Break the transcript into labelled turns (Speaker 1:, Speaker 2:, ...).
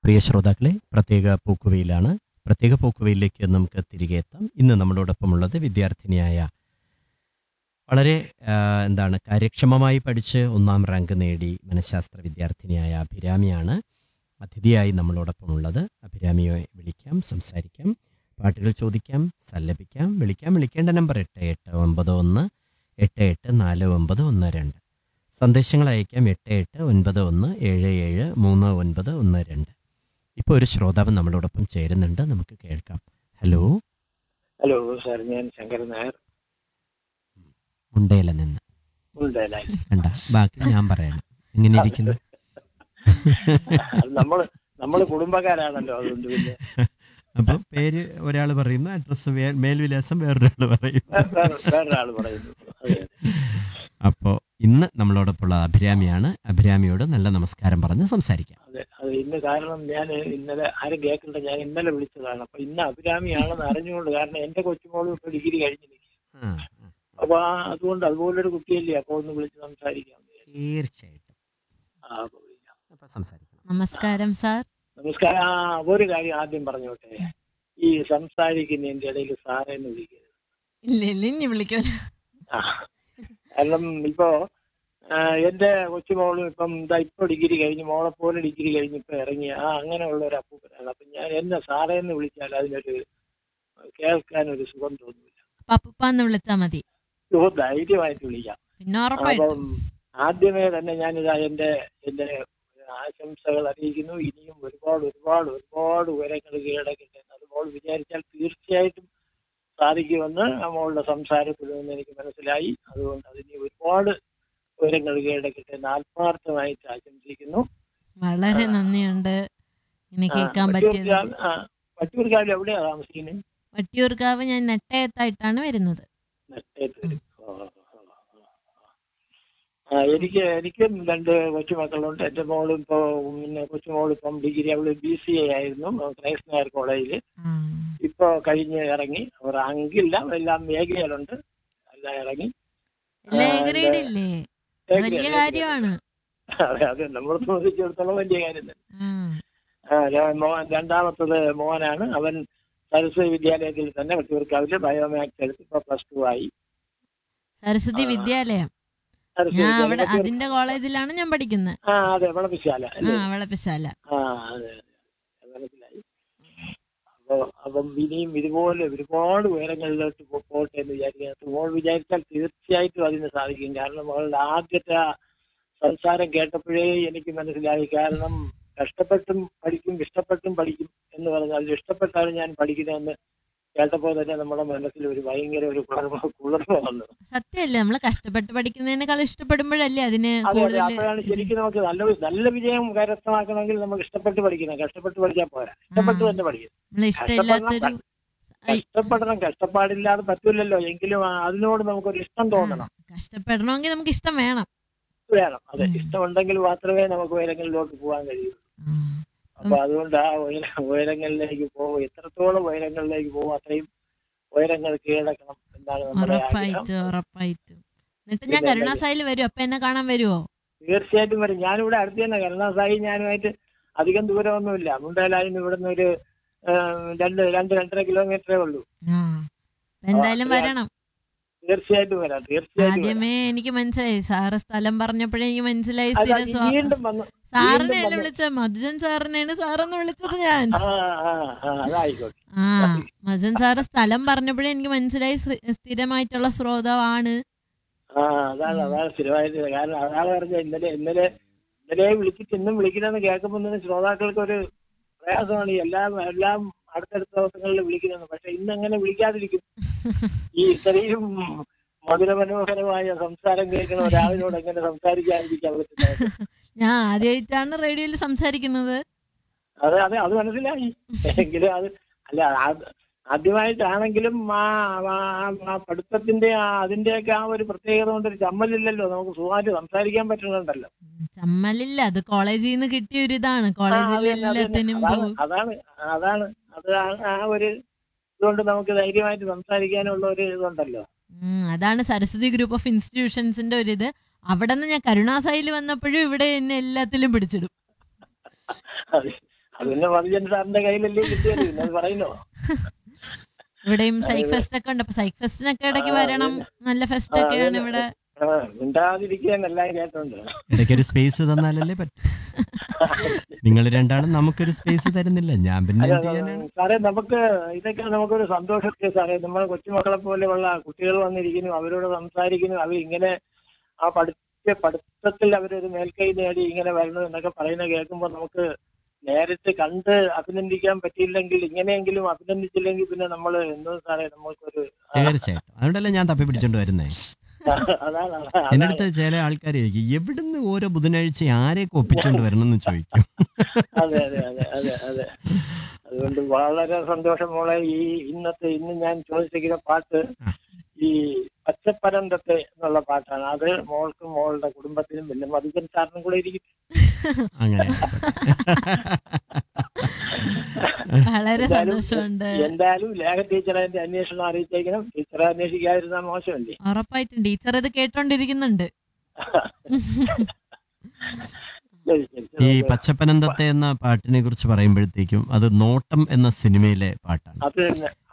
Speaker 1: പ്രിയ ശ്രോതാക്കളെ പ്രത്യേക പൂക്കുവയിലാണ് പ്രത്യേക പൂക്കുവയിലേക്ക് നമുക്ക് തിരികെ എത്താം ഇന്ന് നമ്മളോടൊപ്പമുള്ളത് വിദ്യാർത്ഥിനിയായ വളരെ ആ, എന്താണ് കാര്യക്ഷമമായി പഠിച്ച് ഒന്നാം റാങ്ക് നേടി മനഃശാസ്ത്ര വിദ്യാർത്ഥിനിയായ അഭിരാമിയാണ് അതിഥിയായി നമ്മളോടൊപ്പമുള്ളത് അഭിരാമിയെ വിളിക്കാം സംസാരിക്കാം പാട്ടുകൾ ചോദിക്കാം സല്ലപിക്കാം വിളിക്കാം വിളിക്കേണ്ട നമ്പർ എട്ട് എട്ട് ഒമ്പത് ഒന്ന് എട്ട് എട്ട് നാല് ഒമ്പത് ഒന്ന് രണ്ട് സന്ദേശങ്ങൾ അയക്കാം എട്ട് എട്ട് ഒൻപത് ഒന്ന് ഏഴ് ഏഴ് മൂന്ന് ഒൻപത് ഒന്ന് രണ്ട് ഇപ്പോൾ ഒരു ശ്രോതാവ് നമ്മളോടൊപ്പം ചേരുന്നുണ്ട് നമുക്ക് കേൾക്കാം ഹലോ
Speaker 2: ഹലോ സാർ ഞാൻ ശങ്കരൻ നായർ
Speaker 1: മുണ്ടേല നിന്ന്
Speaker 2: ഉണ്ടല്ലേ
Speaker 1: കണ്ട ബാക്കി ഞാൻ പറയണം എങ്ങനെ ഇരിക്കുന്നു
Speaker 2: അത് നമ്മള് നമ്മള് കുടുംബക്കാരാണല്ലോ അതുകൊണ്ട് പിന്നെ
Speaker 1: അപ്പോൾ പേര് ഒരാൾ പറയുന്നു അഡ്രസ്സ് മേൽവിലാസം വേറൊരാൾ പറയും
Speaker 2: വേ- വേറെ- വേറൊരാള് പറയുന്നു അതെ
Speaker 1: അപ്പോൾ ഇന്ന് നമ്മളോടൊപ്പമുള്ള അഭിരാമിയാണ് അഭിരാമിയോട് നല്ല നമസ്കാരം പറഞ്ഞ് സംസാരിക്കാം
Speaker 2: അതെ അത് ഇന്ന് കാരണം ഞാൻ ഇന്നലെ ആരും കേൾക്കണ്ട ഞാൻ ഇന്നലെ വിളിച്ചതാണ് അപ്പൊ ഇന്ന് അഭിരാമിയാണെന്ന് അറിഞ്ഞുകൊണ്ട് കാരണം എന്റെ കൊച്ചുമോളും ഇപ്പൊ ഡിഗ്രി കഴിഞ്ഞിരിക്കും
Speaker 1: ആ, ആ,
Speaker 2: അപ്പൊ ആ അതുകൊണ്ട് അതുപോലൊരു കുട്ടിയല്ലേ അപ്പൊ ഒന്ന് വിളിച്ച് സംസാരിക്കാം
Speaker 1: തീർച്ചയായിട്ടും
Speaker 2: ആ, അപ്പൊ വിളിക്കാം.
Speaker 1: അപ്പോൾ സംസാരിക്കണം
Speaker 3: നമസ്കാരം സാർ
Speaker 2: നമസ്കാരം ആ ഒരു കാര്യം ആദ്യം പറഞ്ഞോട്ടെ ഈ സംസാരിക്കുന്നതിന്റെ ഇടയിൽ സാറേ എന്ന് വിളിക്കരുത്
Speaker 3: ഇല്ല ഇല്ല ഇനി വിളിക്കൂല
Speaker 2: ആ. കാരണം ഇപ്പോ ആ, എന്റെ കൊച്ചുമോളും ഇപ്പം ഇതാ ഇപ്പൊ ഡിഗ്രി കഴിഞ്ഞ് മോളെ പോലെ ഡിഗ്രി കഴിഞ്ഞ് ഇപ്പൊ ഇറങ്ങി ആ അങ്ങനെയുള്ള ഒരു അപ്പൂപ്പനാണ് അപ്പൊ ഞാൻ എന്നെ സാറേ എന്ന് വിളിച്ചാൽ അതിനൊരു കേൾക്കാൻ ഒരു സുഖം തോന്നുന്നില്ല
Speaker 3: പപ്പുപ്പാന്ന് വിളിച്ചാ മതി
Speaker 2: സുഖം ധൈര്യമായിട്ട് വിളിക്കാം
Speaker 3: പിന്നെ ഉറപ്പായിട്ടും
Speaker 2: അപ്പം ആദ്യമേ തന്നെ ഞാനിതാ എന്റെ എന്റെ ആശംസകൾ അറിയിക്കുന്നു ഇനിയും ഒരുപാട് ഒരുപാട് ഒരുപാട് ഉയരങ്ങൾ കീഴടക്കട്ടെ അത് മോൾ വിചാരിച്ചാൽ തീർച്ചയായിട്ടും സാധിക്കുമെന്ന് ആ മോളുടെ സംസാരത്തിൽ നിന്ന് എനിക്ക് മനസ്സിലായി അതുകൊണ്ട് അതിന് ഒരുപാട് ഉയരങ്ങൾ കീഴടക്കട്ടെ എന്ന് ആത്മാർത്ഥമായിട്ട് ആശംസിക്കുന്നു
Speaker 3: വളരെ നന്ദിയുണ്ട് ഇനി
Speaker 2: ആ,
Speaker 3: കേൾക്കാൻ പറ്റിയത്
Speaker 2: വട്ടിയൂർക്കാവ് ആ, വട്ടിയൂർക്കാവിൽ എവിടെയാ താമസിക്കുന്നത്
Speaker 3: വട്ടിയൂർക്കാവ് ഞാൻ നെട്ടയത്തായിട്ടാണ് വരുന്നത്
Speaker 2: നെട്ടയത്ത് ഓ, ഓ, ഓ, ഓ. ആ എനിക്ക് എനിക്കും രണ്ട് കൊച്ചുമക്കളുണ്ട് എൻ്റെ മോളും ഇപ്പോൾ പിന്നെ കൊച്ചുമോളും ഇപ്പം ഡിഗ്രി അവള് ബി സി എ ആയിരുന്നു ക്രൈസ്റ്റ് നഗർ കോളേജിൽ
Speaker 3: ആ.
Speaker 2: ഇപ്പൊ കഴിഞ്ഞ് ഇറങ്ങി അവർ അങ്കില്ല എല്ലാം മേഖലയിലുണ്ട് എല്ലാം ഇറങ്ങി
Speaker 3: എല്ലാ
Speaker 2: ആ,
Speaker 3: ഗ്രേഡ്
Speaker 2: എൻ്റെ-
Speaker 3: ഇല്ലേ
Speaker 2: A
Speaker 3: വലിയ
Speaker 2: grade,
Speaker 3: കാര്യമാണ്
Speaker 2: അതെ അതെ നമ്മളെ സംബന്ധിച്ചിടത്തോളം വലിയ കാര്യം തന്നെ
Speaker 3: ആ.
Speaker 2: ആ, ഞാൻ മോൻ രണ്ടാമത്തത് മോനാണ് അവൻ സരസ്വതി വിദ്യാലയത്തിൽ തന്നെ വട്ടിയൂർക്കാവില് ബയോമാക്സ് എടുത്ത് ഇപ്പൊ പ്ലസ് ടു ആയി
Speaker 3: സരസ്വതി
Speaker 2: ആ. സരസ്വതി
Speaker 3: വിദ്യാലയം ഞാൻ
Speaker 2: വിദ്യാലയം
Speaker 3: അവിടെ
Speaker 2: വട്ടിയൂർ-
Speaker 3: അതിന്റെ കോളേജിലാണ് ഞാൻ പഠിക്കുന്നത്
Speaker 2: ആ അതെ വിളപ്പിശാല
Speaker 3: ആ
Speaker 2: അല്ലേ
Speaker 3: വിളപ്പിശാല
Speaker 2: ആ അതെ അതെ മനസ്സിലായി അപ്പൊ അപ്പം ഇനിയും ഇതുപോലെ ഒരുപാട് ഉയരങ്ങളിലോട്ട് പോ- പോട്ടെ എന്ന് വിചാരിക്കുന്നത് മോൾ വിചാരിച്ചാൽ തീർച്ചയായിട്ടും അതിന് സാധിക്കും കാരണം അവളുടെ ആദ്യത്തെ ആ സംസാരം കേട്ടപ്പോഴേ എനിക്ക് മനസ്സിലായി കാരണം കഷ്ടപ്പെട്ടും പഠിക്കും ഇഷ്ടപ്പെട്ടും പഠിക്കും എന്ന് പറഞ്ഞാൽ ഇഷ്ടപ്പെട്ടാണ് ഞാൻ പഠിക്കുന്നതെന്ന് കേട്ടപ്പോൾ തന്നെ നമ്മുടെ മനസ്സിൽ ഒരു ഭയങ്കര ഒരു കുളിർമ കുളിർമ വന്നു
Speaker 3: സത്യമല്ലേ നമ്മൾ കഷ്ടപ്പെട്ട് പഠിക്കുന്നതിനേക്കാൾ ഇഷ്ടപ്പെടുമ്പോഴല്ലേ അതിന്
Speaker 2: അതെ അതെ
Speaker 3: കൂടുതൽ
Speaker 2: അപ്പോഴാണ് ശരിക്കും നമുക്ക് നല്ല നല്ല വിജയം കരസ്ഥമാക്കണമെങ്കിൽ നമുക്ക് ഇഷ്ടപ്പെട്ട് പഠിക്കണം കഷ്ടപ്പെട്ട് പഠിച്ചാൽ പോരാ ഇഷ്ടപ്പെട്ട് തന്നെ പഠിക്കണം
Speaker 3: നമ്മൾ ഇഷ്ടമില്ലാത്തൊരു ഐ-
Speaker 2: കഷ്ടപ്പെടണം കഷ്ടപ്പാടില്ലാതെ പറ്റൂലല്ലോ എങ്കിലും ആ- അതിനോട് നമുക്കൊരു ഇഷ്ടം തോന്നണം
Speaker 3: കഷ്ടപ്പെടണമെങ്കിൽ നമുക്ക് ഇഷ്ടം വേണം
Speaker 2: വേണം അതെ
Speaker 3: ഉം.
Speaker 2: ഇഷ്ടമുണ്ടെങ്കിൽ മാത്രമേ നമുക്ക് ഉയരങ്ങളിലോട്ട് പോകാൻ കഴിയൂ
Speaker 3: ആ.
Speaker 2: അപ്പൊ അതുകൊണ്ട് ആ ഉയര ഉയരങ്ങളിലേക്ക് പോകും എത്രത്തോളം ഉയരങ്ങളിലേക്ക് പോകും അത്രയും ഉയരങ്ങൾ കീഴടക്കണം എന്നാണ് നമ്മുടെ ആഗ്രഹം
Speaker 3: ഉറപ്പായിട്ടും ഉറപ്പായിട്ടും എന്നിട്ട് ഞാൻ
Speaker 2: പിന്നെ
Speaker 3: കരുണാസായിൽ വരും അപ്പൊ എന്നെ കാണാൻ വരുവോ
Speaker 2: തീർച്ചയായിട്ടും വരും ഞാനിവിടെ അടുത്ത് തന്നെ കരുണാസായി ഞാനുമായിട്ട് അധികം ദൂരമൊന്നുമില്ല മുണ്ടേലായിന്ന് ഇവിടുന്ന് ഒരു ആ, രണ്ട് രണ്ട് രണ്ടര കിലോമീറ്ററേ ഉള്ളൂ
Speaker 3: ആ അപ്പൊ എന്തായാലും
Speaker 2: ആ,
Speaker 3: വരണം
Speaker 2: തീർച്ചയായിട്ടും വരാം തീർച്ചയായിട്ടും വരാം.
Speaker 3: ആദ്യമേ എനിക്ക് മനസ്സിലായി സാറ് സ്ഥലം പറഞ്ഞപ്പോഴേ എനിക്ക് മനസ്സിലായി
Speaker 2: അല്ല,
Speaker 3: സ്ഥിര
Speaker 2: ഈ
Speaker 3: സ്വാ-
Speaker 2: വീണ്ടും വന്നു
Speaker 3: സാറിനെ
Speaker 2: വീണ്ടും
Speaker 3: അല്ല
Speaker 2: വന്നു.
Speaker 3: വിളിച്ചത് മധുജൻ സാറിനെയാണ് സാറെന്ന് വിളിച്ചത് ഞാൻ
Speaker 2: ആ ആ ആ അതായിക്കോട്ടെ
Speaker 3: ആ മധുജൻ സാറ് സ്ഥലം പറഞ്ഞപ്പോഴേ എനിക്ക് മനസ്സിലായി ശ്ര- സ്ഥിരമായിട്ടുള്ള ശ്രോതാവാണ്
Speaker 2: ആ അതാണ് അതാണ് സ്ഥിരമായിട്ട് കാരണം അതാണ് പറഞ്ഞ ഇന്നലെ ഇന്നലെ ഇന്നലെ വിളിച്ചിട്ട് ഇന്നും വിളിക്കണമെന്ന് കേൾക്കുമ്പോൾ തന്നെ ശ്രോതാക്കൾക്ക് ഒരു പ്രയാസമാണ് ഈ എല്ലാം എല്ലാം അടുത്തടുത്ത ദിവസങ്ങളിൽ വിളിക്കുന്നത് പക്ഷെ ഇന്ന് അങ്ങനെ വിളിക്കാതിരിക്കും ഈ ഇത്രയും മധുരമനോഹരമായ സംസാരം കേൾക്കുന്ന ഒരാളിനോട് എങ്ങനെ സംസാരിക്കാതിരിക്കാൻ പറ്റുന്നത്
Speaker 3: ഞാൻ ആദ്യമായിട്ടാണ് റേഡിയോയിൽ സംസാരിക്കുന്നത്
Speaker 2: അത് അതെ അത് മനസ്സിലായി എങ്കിലും അത് അല്ല ആ- ആദ്യമായിട്ടാണെങ്കിലും ആ ആ- ആ പഠിത്തത്തിന്റെ ആ അതിന്റെയൊക്കെ ആ ഒരു പ്രത്യേകത കൊണ്ട് ഒരു ചമ്മലില്ലല്ലോ നമുക്ക് സുഖമായിട്ട് സംസാരിക്കാൻ പറ്റുന്നുണ്ടല്ലോ
Speaker 3: ചമ്മലില്ല അത് കോളേജിൽ നിന്ന് കിട്ടിയ ഒരു ഇതാണ്
Speaker 2: ആ,
Speaker 3: കോളേജിൽ
Speaker 2: അത് തന്നെ, അത് തന്നെ.
Speaker 3: എല്ലാത്തിനും
Speaker 2: അതാണ്
Speaker 3: പോകും
Speaker 2: അതാണ് അതാണ് അത് ആ- ആ ഒരു ഇതുകൊണ്ട് നമുക്ക് ധൈര്യമായിട്ട് സംസാരിക്കാനുള്ള ഒരു ഇതുണ്ടല്ലോ
Speaker 3: ഉം, അതാണ് സരസ്വതി ഗ്രൂപ്പ് ഓഫ് ഇൻസ്റ്റിറ്റ്യൂഷൻസിന്റെ ഒരു ഇത് അവിടെ നിന്ന് ഞാൻ കരുണാസായിൽ വന്നപ്പോഴും ഇവിടെ എന്നെ എല്ലാത്തിലും പിടിച്ചിടും
Speaker 2: അത് അത് പിന്നെ മതിജൻ സാറിന്റെ കയ്യിലല്ലേ കിട്ടിയത് പിന്നെ അത് പറയുന്നോ
Speaker 3: ഇവിടെയും സൈക്ക് ഫെസ്റ്റ് ഒക്കെ ഉണ്ട് അപ്പൊ സൈക്ക് ഫെസ്റ്റിനൊക്കെ ഇടയ്ക്ക് വരണം നല്ല ഫെസ്റ്റ് ഒക്കെയാണ് ഇവിടെ
Speaker 2: ആ, മിണ്ടാതിരിക്കുകയെന്നെല്ലാം കേട്ടുണ്ട്
Speaker 1: ഇടയ്ക്കൊരു സ്പേസ് തന്നാലല്ലേ പറ്റും നിങ്ങൾ രണ്ടാളും നമുക്കൊരു സ്പേസ് തരുന്നില്ല ഞാൻ പിന്നെ എന്ത് ചെയ്യാനാണ്
Speaker 2: സാറേ നമുക്ക് ഇതൊക്കെ നമുക്കൊരു സന്തോഷത്തെ സാറേ നമ്മൾ കൊച്ചുമക്കളെ പോലെയുള്ള കുട്ടികൾ വന്നിരിക്കുന്നു അവരോട് സംസാരിക്കുന്നു അവർ ഇങ്ങനെ ആ പഠിച്ച പഠിത്തത്തിൽ അവരൊരു മേൽക്കൈ നേടി ഇങ്ങനെ വരണം എന്നൊക്കെ പറയുന്നത് കേൾക്കുമ്പോൾ നമുക്ക് നേരിട്ട് കണ്ട് അഭിനന്ദിക്കാൻ പറ്റിയില്ലെങ്കിൽ ഇങ്ങനെയെങ്കിലും അഭിനന്ദിച്ചില്ലെങ്കിൽ പിന്നെ നമ്മൾ എന്തോ സാറേ നമുക്കൊരു
Speaker 1: തീർച്ചയായിട്ടും അതുകൊണ്ടല്ലേ ഞാൻ തപ്പി പിടിച്ചോണ്ട് വരുന്നേ
Speaker 2: അതാണ്
Speaker 1: എന്റെ
Speaker 2: അതാണ്
Speaker 1: അടുത്ത് ചില ആൾക്കാർ ചോദിക്കും എവിടുന്ന് ഓരോ ബുധനാഴ്ച ആരെയൊക്കെ ഒപ്പിച്ചോണ്ട് വരണം എന്ന് ചോദിക്കും
Speaker 2: അതെ അതെ അതെ അതെ അതെ അതുകൊണ്ട് വളരെ സന്തോഷം മോളെ ഈ ഇന്നത്തെ ഇന്ന് ഞാൻ ചോദിച്ചിരിക്കുന്ന പാട്ട്
Speaker 1: ആ.
Speaker 2: ഈ പച്ചപ്പനന്തത്തെ എന്നുള്ള പാട്ടാണ് അത് മോൾക്കും മോളുടെ കുടുംബത്തിനും പിന്നെ മധുജൻ സാറിനും കൂടെ ഇരിക്കും
Speaker 1: അങ്ങനെ
Speaker 3: വളരെ
Speaker 2: എന്തായാലും
Speaker 3: സന്തോഷമുണ്ട്
Speaker 2: എന്തായാലും ലേഖ ടീച്ചറെ എന്റെ അന്വേഷണം അറിയിച്ചേക്കണം ടീച്ചറെ അന്വേഷിക്കാതിരുന്നാൽ മോശമല്ലേ
Speaker 3: ഉറപ്പായിട്ടും ടീച്ചർ ഇത് കേട്ടോണ്ടിരിക്കുന്നുണ്ട്
Speaker 2: ശരി ശരി
Speaker 1: ഈ
Speaker 2: ശരി.
Speaker 1: പച്ചപ്പനന്തത്തെ എന്ന പാട്ടിനെ കുറിച്ച് പറയുമ്പോഴത്തേക്കും അത് നോട്ടം എന്ന സിനിമയിലെ പാട്ടാണ്
Speaker 2: അത് തന്നെ